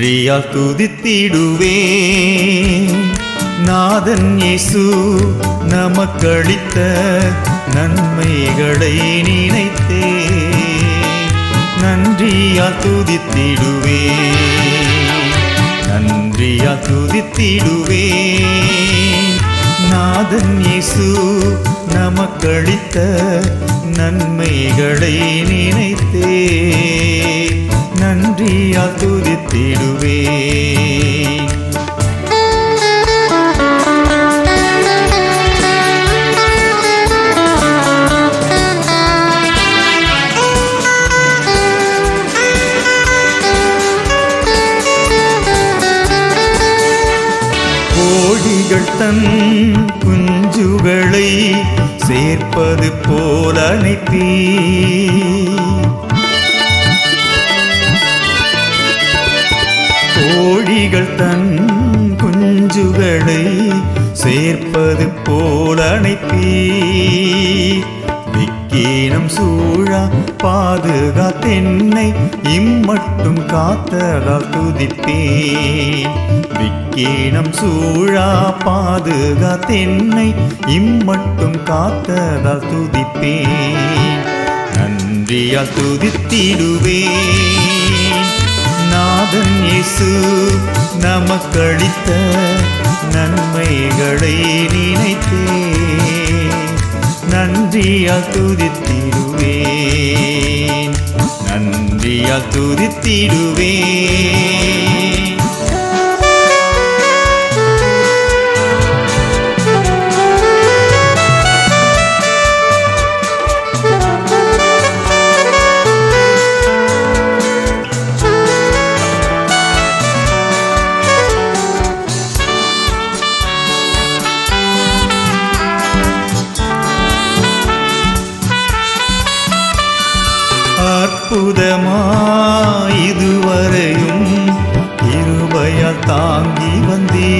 நன்றியால் துதித்திடுவே நாதன் இயேசு நமக்களித்த நன்மைகளை நினைத்தே நன்றியால் துதித்திடுவே நன்றியால் துதித்திடுவே நாதன் இயேசு நமக்களித்த நன்மைகளை நினைத்தே நன்றியால் துதித்திடுவே கோழிகள் தன் குஞ்சுகளை சேர்ப்பது போல அனுப்பி கோழிகள் தன் குஞ்சுகளை சேர்ப்பது போல அனுப்பி விக்கீனம் சூழா பாதுகாத்தென்னை இம்மட்டும் காத்ததால் துதிப்பேன் விக்கீனம் சூழா பாதுகாத்தென்னை இம்மட்டும் காத்ததால் துதிப்பேன் நன்றியால் துதித்திடுவேன் நாதன் இயேசு நமக்களித்த நன்மைகளை நினைத்தே நன்றியால் துதித்திடுவேன் நன்றியால் துதித்திடுவேன் அற்புதமாயிதுவரையும் இருபயால் தாங்கி வந்தே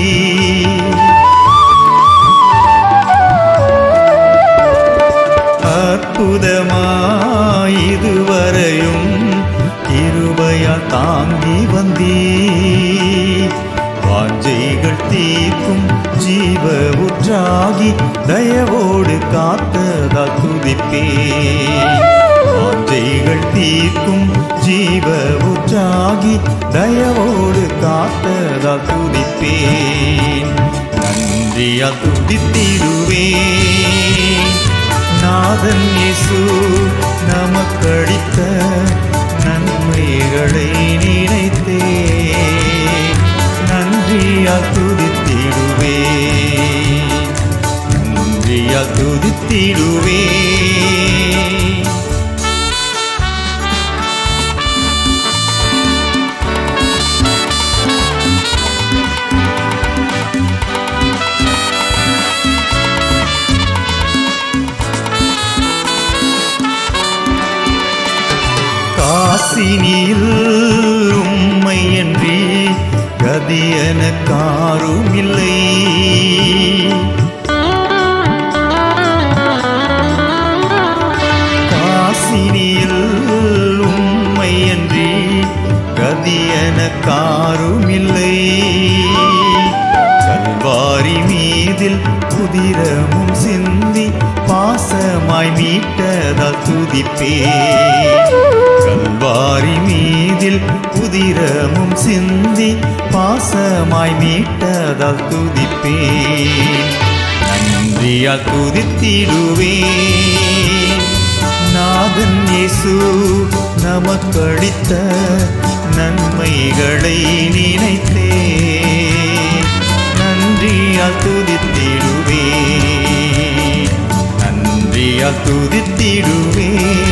அற்புதமாயிதுவரையும் இருபயால் தாங்கி வந்தே வாஞ்சைகள் தீர்க்கும் ஜீவ உற்றாகி தயவோடு காத்ததால் துதிப்பேன் வாஞ்சைகள் தீர்க்கும் ஜீவ உற்றாகி தயவோடு காத்ததால் துதிப்பேன் நன்றியால் துதித்திடுவேன் நாதன் இயேசு நமக்களித்த நன்மைகளை நினைத்தே நன்றியால் துதித்திடுவேன் நன்றியால் துதித்திடுவேன் காசினியில் உம்மையன்றி கதியன காருமில்லை காசினியில் உம்மையன்றி கதியன காருமில்லை கல்வாரி மீதில் புதிரமும் சிந்தி பாசமாய் மீட்டதால் துதிப்பேன் கல்வாரி மீதில் புதிரமும் சிந்தி பாசமாய் மீட்டதால் துதிப்பேன் நன்றியால் துதித்திடுவேன் நாதன் இயேசு நமக்களித்த நன்மைகளை நினைத்தே நன்றியால் துதித்திடுவேன் நன்றியால் துதித்திடுவேன்